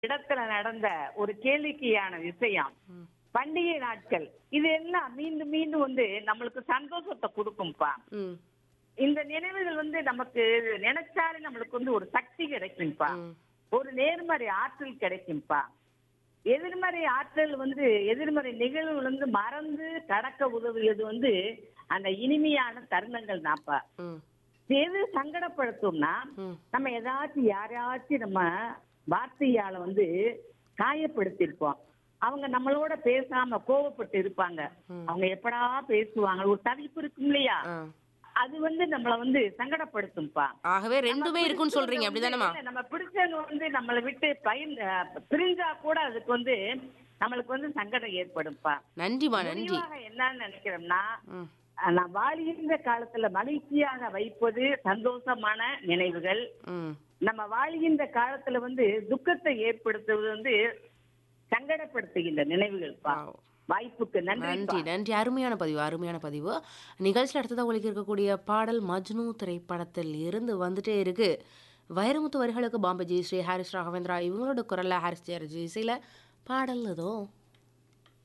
இடத்துல நடந்த ஒரு கேளிக்கையான விஷயம் ம். பண்டிகை நாட்கள் இது எல்லாம் மீண்டும் மீண்டும் வந்து நம்மளுக்கு சந்தோஷத்தை கொடுக்கும்பா ம் இந்த நினைவுகள் வந்து நமக்கு நினைச்சாலே நம்மளுக்கு வந்து ஒரு சக்தி கிடைக்கும்பா ம். ஒரு நேர்மறை ஆற்றல் கிடைக்கும்பா எதிர்மறை ஆற்றல் வந்து எதிர்மறை நிகழ்வுகள் வந்து மறந்து கடக்க உதவியது வந்து அந்த இனிமையான தருணங்கள் தான்ப்பா ம் எது சங்கடப்படுத்தும்னா ம் நம்ம ஏதாச்சும் யாரையாச்சும் நம்ம வார்த்தையால வந்து காயப்படுத்திருப்போம் அவங்க நம்மளோட பேசாம கோவப்பட்டு இருப்பாங்க ம். அவங்க எப்படா பேசுவாங்க ஒரு தவிப்பு இருக்கும் இல்லையா ஆ. அது வந்து நம்மள வந்து சங்கடப்படுத்தும்பா ஆகவே ரெண்டுமே இருக்குன்னு சொல்றீங்க நம்ம அப்படிதானேமா இல்ல, நம்ம பிடிச்சவங்க வந்து நம்மளை விட்டு பயன் பிரிஞ்சா கூட அதுக்கு வந்து நம்மளுக்கு வந்து சங்கடம் ஏற்படும்பா நன்றிமா நன்றி முடிவாக என்னன்னு நினைக்கிறோம்னா ம் அஹ், நான் வாழ்கின்ற காலத்துல மகிழ்ச்சியாக வைப்பது சந்தோஷமான நினைவுகள் ம் நம்ம வாழ்கின்ற காலத்துல வந்து துக்கத்தை ஏற்படுத்துவது வந்து சங்கடப்படுத்துகின்ற நினைவுகள்ப்பா Wow. வாய்ப்புக்கு நன்றி நன்றி நன்றி அருமையான பதிவு அருமையான பதிவு நிகழ்ச்சியில் அடுத்ததாக உங்களுக்கு இருக்கக்கூடிய பாடல் மஜ்னு திரைப்படத்தில் இருந்து வந்துட்டே இருக்கு வைரமுத்து வரிகளுக்கு பாம்பே ஜி ஸ்ரீ ஹாரிஸ் ராகவேந்திரா இவங்களோட குரல்ல ஹாரிஸ் ஜெயரஜி இசையில் பாடல் ஏதோ